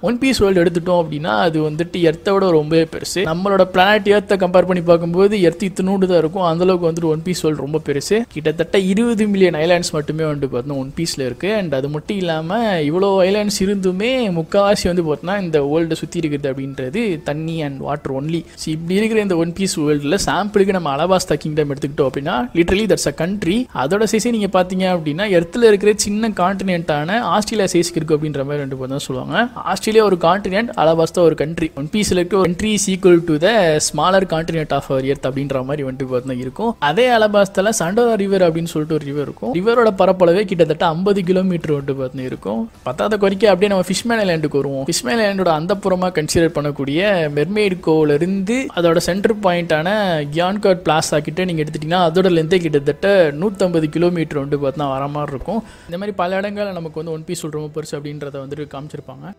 one piece world எடுத்துட்டோம் அப்படின்னா அது வந்துட்டு எர்த்தோட ரொம்பவே பெருசு நம்மளோட பிளானட் எர்த்தை கம்பேர் பண்ணி பார்க்கும்போது எர்த் இத்தினூண்டு தான் இருக்கும் அந்த அளவுக்கு வந்துட்டு ஒன் பீஸ் வேர்ல்டு ரொம்ப பெருசு கிட்டத்தட்ட இருபது மில்லியன் ஐலாண்ட்ஸ் மட்டுமே வந்து பார்த்தீங்கன்னா ஒன் பீஸில் இருக்கு அண்ட் அது மட்டும் இல்லாமல் இவ்வளோ ஐலாண்ட்ஸ் இருந்துமே முக்கால்வாசி வந்து பார்த்தீங்கன்னா இந்த வேர்ல்டை சுற்றி இருக்குது அப்படின்றது தண்ணி அண்ட் வாட்டர் ஒன்லி ஸோ இப்படி இருக்கிற இந்த ஒன் பீஸ் வேர்ல்டில் சாம்பிளுக்கு நம்ம அலபாஸ்தா கிங்டம் எடுத்துக்கிட்டோம் அப்படின்னா லிட்டரலி தட்ஸ் அ கண்ட்ரி அதோட சைஸே நீங்கள் பார்த்தீங்க அப்படின்னா எர்த்தில் இருக்கிற சின்ன கான்டினென்ட்டான ஆஸ்திரேலியா சைஸ்க்கு இருக்கு அப்படின்ற மாதிரி ரெண்டு பேர் தான் சொல்லுவாங்க ஆஸ்திரேலியா ஒரு கான்டினென்ட் அலபாஸ்தா ஒரு கண்ட்ரி ஒன் பீஸில் இருக்க ஒரு country is equal to the smaller continent of our earth அப்படின்ற மாதிரி வந்துட்டு பார்த்தீங்கன்னா இருக்கும் அதே அலபாஸ்தால சண்டோரா ரிவர் அப்படின்னு சொல்லிட்டு ஒரு ரிவர் இருக்கும் ரிவரோட பரப்பளவே கிட்டத்தட்ட ஐம்பது கிலோமீட்டர் வந்துட்டு பார்த்தீங்கன்னா இருக்கும் பத்தாவது குறைக்க அப்படியே நம்ம ஃபிஷ்மேன் ஐலாண்டுக்கு வருவோம் ஃபிஷ்மேன் ஐலாண்டோட அந்த புறமா கன்சிடர் பண்ணக்கூடிய மெர்மெய்டு கோவில் இருந்து அதோட சென்டர் பாயிண்டான கியான்காட் பிளாஸா கிட்ட நீங்கள் எடுத்துட்டீங்கன்னா அதோட லென்த்தே கிட்டத்தட்ட நூற்றம்பது கிலோமீட்டர் வந்து பார்த்தீங்கன்னா வர மாதிரி இருக்கும் இந்த மாதிரி பல இடங்கள்ல நமக்கு வந்து ஒன் பீஸ் ரொம்ப பெருசு அப்படின்றத வந்துட்டு காமிச்சிருப்பாங்க